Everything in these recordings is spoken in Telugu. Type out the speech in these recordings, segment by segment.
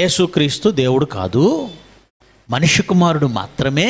యేసుక్రీస్తు దేవుడు కాదు మనిషి కుమారుడు మాత్రమే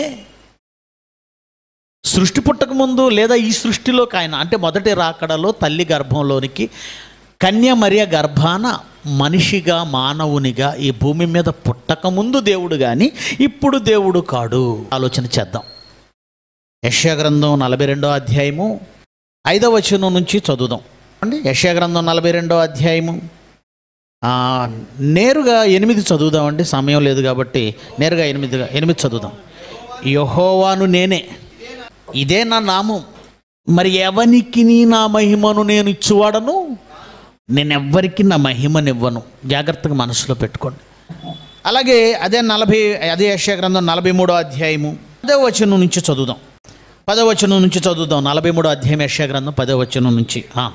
సృష్టి పుట్టక ముందు లేదా ఈ సృష్టిలోకి ఆయన అంటే మొదటి రాకడలో తల్లి గర్భంలోనికి కన్య మరియ గర్భాన మనిషిగా మానవునిగా ఈ భూమి మీద పుట్టక ముందు దేవుడు కానీ ఇప్పుడు దేవుడు కాడు ఆలోచన చేద్దాం యశ్యా గ్రంథం నలభై రెండో అధ్యాయము ఐదవ వచనం నుంచి చదువుదాం అండి యశ్యా గ్రంథం నలభై రెండో అధ్యాయము ఆ, నేరుగా ఎనిమిది చదువుదామండి సమయం లేదు కాబట్టి నేరుగా ఎనిమిదిగా ఎనిమిది చదువుదాం యహోవాను నేనే ఇదే నా నామం మరి ఎవనికి నా మహిమను నేను ఇచ్చువాడను నేను ఎవ్వరికి నా మహిమనివ్వను జాగ్రత్తగా మనసులో పెట్టుకోండి అలాగే అదే నలభై అదే యశ్యా గ్రంథం నలభై మూడో అధ్యాయము పదో వచనం నుంచి చదువుదాం పదో వచనం నుంచి చదువుదాం నలభై మూడో అధ్యాయం యశ్యా గ్రంథం పదో వచనం నుంచి ఆ.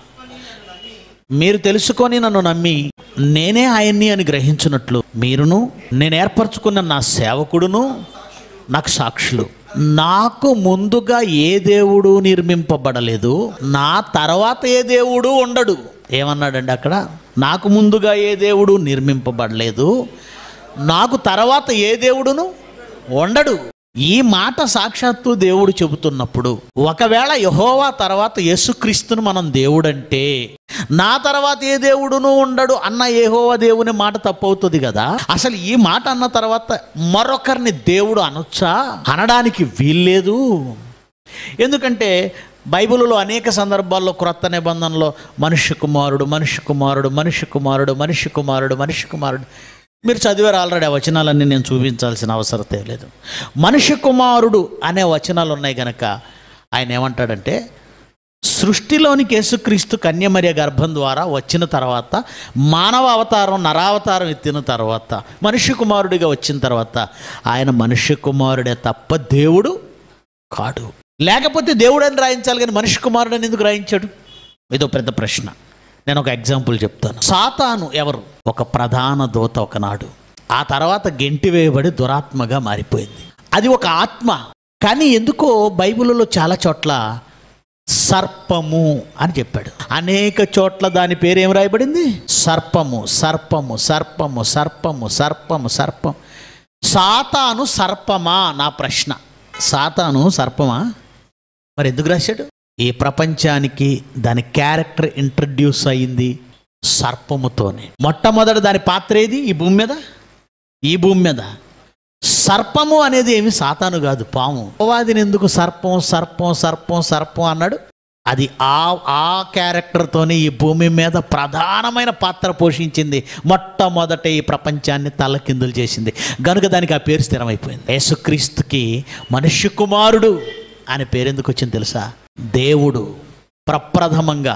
మీరు తెలుసుకొని నన్ను నమ్మి నేనే ఆయన్ని అని గ్రహించినట్లు మీరును నేను ఏర్పరచుకున్న నా సేవకుడును నాకు సాక్షులు నాకు ముందుగా ఏ దేవుడు నిర్మింపబడలేదు నా తర్వాత ఏ దేవుడు ఉండడు ఏమన్నాడండి అక్కడ నాకు ముందుగా ఏ దేవుడు నిర్మింపబడలేదు నాకు తర్వాత ఏ దేవుడును ఉండడు ఈ మాట సాక్షాత్తు దేవుడు చెబుతున్నప్పుడు ఒకవేళ యహోవా తర్వాత యేసుక్రీస్తును మనం దేవుడంటే నా తర్వాత ఏ దేవుడును ఉండడు అన్న యెహోవా దేవుని మాట తప్పవుతుంది కదా అసలు ఈ మాట అన్న తర్వాత మరొకరిని దేవుడు అనొచ్చా అనడానికి వీల్లేదు ఎందుకంటే బైబిల్లో అనేక సందర్భాల్లో క్రొత్త నిబంధనలో మనుష్య కుమారుడు మనుష్య కుమారుడు మనుష్య కుమారుడు మనుష్య కుమారుడు మనుష్య కుమారుడు మీరు చదివారు ఆల్రెడీ ఆ వచనాలన్నీ నేను చూపించాల్సిన అవసరతే లేదు మనుష్య కుమారుడు అనే వచనాలు ఉన్నాయి కనుక ఆయన ఏమంటాడంటే సృష్టిలోనికి యేసుక్రీస్తు కన్యమర్య గర్భం ద్వారా వచ్చిన తర్వాత మానవ అవతారం నరావతారం ఎత్తిన తర్వాత మనుష్య కుమారుడిగా వచ్చిన తర్వాత ఆయన మనుష్య కుమారుడే తప్ప దేవుడు కాడు లేకపోతే దేవుడు అని రాయించాలి కానీ మనిషి కుమారుడు అని ఎందుకు రాయించాడు ఇదో పెద్ద ప్రశ్న నేను ఒక ఎగ్జాంపుల్ చెప్తాను సాతాను ఎవరు ఒక ప్రధాన దూత ఒకనాడు ఆ తర్వాత గెంటి వేయబడి దురాత్మగా మారిపోయింది అది ఒక ఆత్మ కానీ ఎందుకో బైబిల్లో చాలా చోట్ల సర్పము అని చెప్పాడు అనేక చోట్ల దాని పేరు ఏం రాయబడింది సర్పము సర్పము సర్పము సర్పము సర్పము సర్పం సాతాను సర్పమా నా ప్రశ్న సాతాను సర్పమా మరి ఎందుకు రాశాడు ఈ ప్రపంచానికి దాని క్యారెక్టర్ ఇంట్రడ్యూస్ అయింది సర్పముతోనే మొట్టమొదట దాని పాత్ర ఏది ఈ భూమి మీద ఈ భూమి మీద సర్పము అనేది ఏమి సాతాను కాదు పాము అపవాదిని ఎందుకు సర్పం సర్పం సర్పం సర్పం అన్నాడు అది ఆ ఆ క్యారెక్టర్తోనే ఈ భూమి మీద ప్రధానమైన పాత్ర పోషించింది మొట్టమొదట ఈ ప్రపంచాన్ని తలకిందులు చేసింది గనుక దానికి ఆ పేరు స్థిరమైపోయింది యేసుక్రీస్తుకి మనుష్య కుమారుడు అనే పేరు ఎందుకు వచ్చింది తెలుసా దేవుడు ప్రప్రథమంగా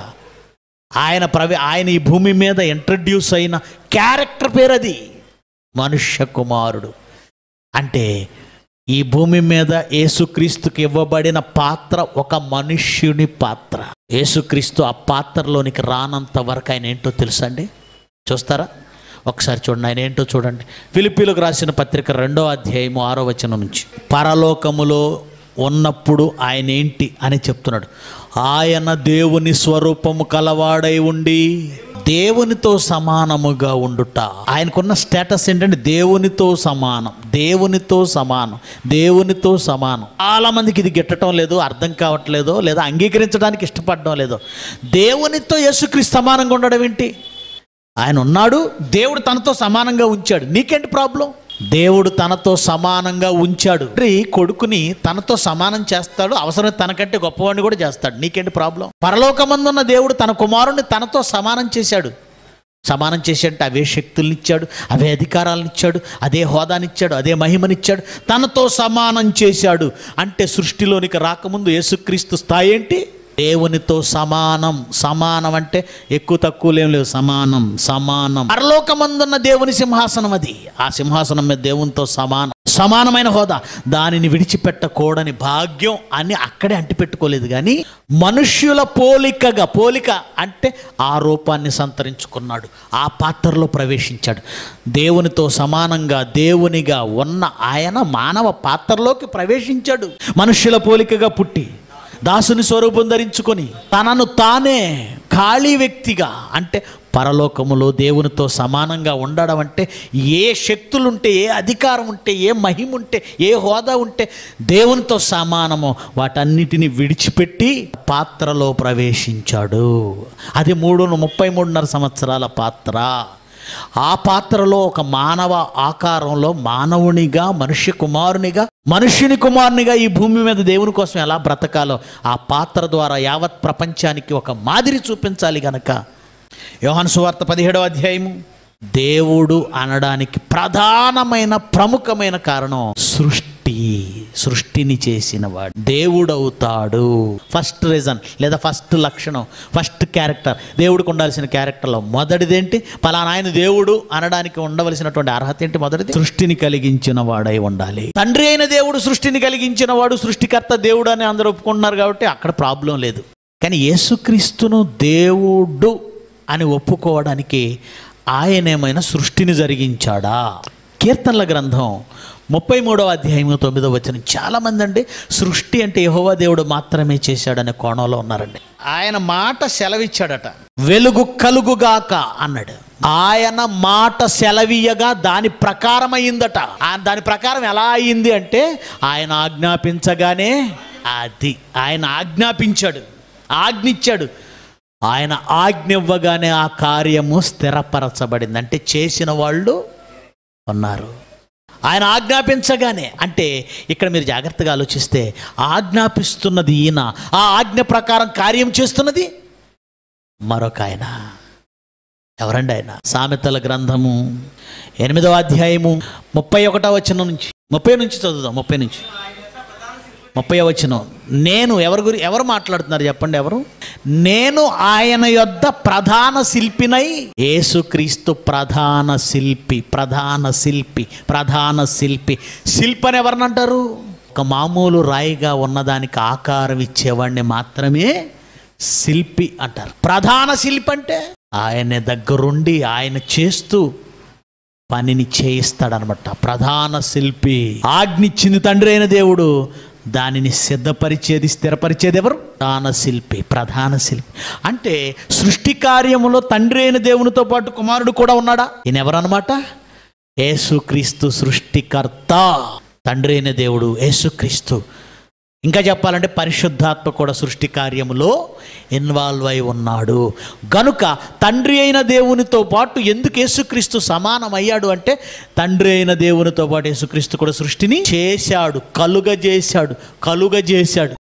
ఆయన ప్రవే ఆయన ఈ భూమి మీద ఇంట్రడ్యూస్ అయిన క్యారెక్టర్ పేరు అది మనుష్య కుమారుడు అంటే ఈ భూమి మీద యేసుక్రీస్తుకి ఇవ్వబడిన పాత్ర ఒక మనుష్యుని పాత్ర యేసుక్రీస్తు ఆ పాత్రలోనికి రానంత వరకు ఆయన ఏంటో తెలుసా అండి చూస్తారా ఒకసారి చూడండి ఆయన ఏంటో చూడండి ఫిలిపీలకు రాసిన పత్రిక రెండో అధ్యాయము ఆరో వచనం నుంచి పరలోకములో ఉన్నప్పుడు ఆయన ఏంటి అని చెప్తున్నాడు ఆయన దేవుని స్వరూపము కలవాడై ఉండి దేవునితో సమానముగా ఉండుట ఆయనకున్న స్టేటస్ ఏంటంటే దేవునితో సమానం దేవునితో సమానం దేవునితో సమానం చాలా మందికి ఇది గిట్టడం లేదు అర్థం కావట్లేదో లేదా అంగీకరించడానికి ఇష్టపడడం లేదో దేవునితో యేసుక్రీస్తు సమానంగా ఉండడం ఏంటి ఆయన ఉన్నాడు దేవుడు తనతో సమానంగా ఉంచాడు నీకేంటి ప్రాబ్లం దేవుడు తనతో సమానంగా ఉంచాడు తండ్రి కొడుకుని తనతో సమానం చేస్తాడు అవసరమైతే తనకంటే గొప్పవాడిని కూడా చేస్తాడు నీకేంటి ప్రాబ్లం పరలోకమందున్న దేవుడు తన కుమారుణ్ణి తనతో సమానం చేశాడు సమానం చేసేట అవే శక్తుల్ని ఇచ్చాడు అవే అధికారాలను ఇచ్చాడు అదే హోదానిచ్చాడు అదే మహిమనిచ్చాడు తనతో సమానం చేశాడు అంటే సృష్టిలోనికి రాకముందు యేసుక్రీస్తు స్థాయి ఏంటి దేవునితో సమానం సమానం అంటే ఎక్కువ తక్కువ ఏం లేవు సమానం సమానం పరలోకమందున్న దేవుని సింహాసనం అది ఆ సింహాసనం మీద దేవునితో సమానం సమానమైన హోదా దానిని విడిచిపెట్టకూడని భాగ్యం అని అక్కడే అంటిపెట్టుకోలేదు కానీ మనుష్యుల పోలికగా పోలిక అంటే ఆ రూపాన్ని సంతరించుకున్నాడు ఆ పాత్రలో ప్రవేశించాడు దేవునితో సమానంగా దేవునిగా ఉన్న ఆయన మానవ పాత్రలోకి ప్రవేశించాడు మనుష్యుల పోలికగా పుట్టి దాసుని స్వరూపం ధరించుకొని తనను తానే ఖాళీ వ్యక్తిగా అంటే పరలోకములో దేవునితో సమానంగా ఉండడం అంటే ఏ శక్తులుంటే ఏ అధికారం ఉంటే ఏ మహిమ ఉంటే ఏ హోదా ఉంటే దేవునితో సమానమో వాటన్నిటిని విడిచిపెట్టి పాత్రలో ప్రవేశించాడు అది మూడు ముప్పై మూడున్నర సంవత్సరాల పాత్ర ఆ పాత్రలో ఒక మానవ ఆకారంలో మానవునిగా మనుష్య కుమారునిగా మనుష్యుని కుమారునిగా ఈ భూమి మీద దేవుని కోసం ఎలా బ్రతకాలో ఆ పాత్ర ద్వారా యావత్ ప్రపంచానికి ఒక మాదిరి చూపించాలి గనక యోహాను సువార్త పదిహేడవ అధ్యాయము దేవుడు అనడానికి ప్రధానమైన ప్రముఖమైన కారణం సృష్టి సృష్టిని చేసిన వాడు దేవుడవుతాడు ఫస్ట్ రీజన్ లేదా ఫస్ట్ లక్షణం ఫస్ట్ క్యారెక్టర్ దేవుడికి ఉండాల్సిన క్యారెక్టర్లో మొదటిదేంటి పలానా ఆయన దేవుడు అనడానికి ఉండవలసినటువంటి అర్హత ఏంటి మొదటిది సృష్టిని కలిగించిన వాడై ఉండాలి తండ్రి అయిన దేవుడు సృష్టిని కలిగించిన వాడు సృష్టికర్త దేవుడు అని అందరూ ఒప్పుకుంటున్నారు కాబట్టి అక్కడ ప్రాబ్లం లేదు కానీ యేసుక్రీస్తును దేవుడు అని ఒప్పుకోవడానికి ఆయన ఏమైనా సృష్టిని జరిగించాడా కీర్తనల గ్రంథం ముప్పై మూడవ అధ్యాయం తొమ్మిదవ వచనం చాలామంది అండి సృష్టి అంటే యెహోవా దేవుడు మాత్రమే చేశాడనే కోణంలో ఉన్నారండి ఆయన మాట సెలవిచ్చాడట వెలుగు కలుగుగాక అన్నాడు ఆయన మాట సెలవీయగా దాని ప్రకారం అయిందట ఆ దాని ప్రకారం ఎలా అయింది అంటే ఆయన ఆజ్ఞాపించగానే అది ఆయన ఆజ్ఞాపించాడు ఆజ్ఞిచ్చాడు ఆయన ఆజ్ఞ ఇవ్వగానే ఆ కార్యము స్థిరపరచబడింది అంటే చేసిన వాళ్ళు ఉన్నారు ఆయన ఆజ్ఞాపించగానే అంటే ఇక్కడ మీరు జాగ్రత్తగా ఆలోచిస్తే ఆజ్ఞాపిస్తున్నది ఈయన ఆ ఆజ్ఞ ప్రకారం కార్యం చేస్తున్నది మరొక ఆయన ఎవరండి ఆయన సామెతల గ్రంథము ఎనిమిదవ అధ్యాయము ముప్పై ఒకటో వచనం నుంచి ముప్పై నుంచి చదువుదాం ముప్పై నుంచి ముప్పై వచనం నేను ఎవరి గురి ఎవరు మాట్లాడుతున్నారు చెప్పండి ఎవరు నేను ఆయన యొద్ద ప్రధాన శిల్పినై యేసుక్రీస్తు ప్రధాన శిల్పి ప్రధాన శిల్పి ప్రధాన శిల్పి శిల్పి అని ఎవరినంటారు ఒక మామూలు రాయిగా ఉన్నదానికి ఆకారం ఇచ్చేవాడిని మాత్రమే శిల్పి అంటారు ప్రధాన శిల్పి అంటే ఆయన దగ్గరుండి ఆయన చేస్తూ పనిని చేయిస్తాడనమాట ప్రధాన శిల్పి ఆజ్ఞిచ్చింది తండ్రి అయిన దేవుడు దానిని సిద్ధపరిచేది స్థిరపరిచేది ఎవరు ప్రధాన శిల్పి ప్రధాన శిల్పి అంటే సృష్టి కార్యములో తండ్రి అయిన దేవునితో పాటు కుమారుడు కూడా ఉన్నాడా ఈయన ఎవరన్నమాట యేసుక్రీస్తు సృష్టికర్త తండ్రి అయిన దేవుడు యేసుక్రీస్తు ఇంకా చెప్పాలంటే పరిశుద్ధాత్మ కూడా సృష్టి కార్యములో ఇన్వాల్వ్ అయి ఉన్నాడు గనుక తండ్రి అయిన దేవునితో పాటు ఎందుకు యేసుక్రీస్తు సమానం అయ్యాడు అంటే తండ్రి అయిన దేవునితో పాటు యేసుక్రీస్తు కూడా సృష్టిని చేశాడు కలుగజేశాడు కలుగజేశాడు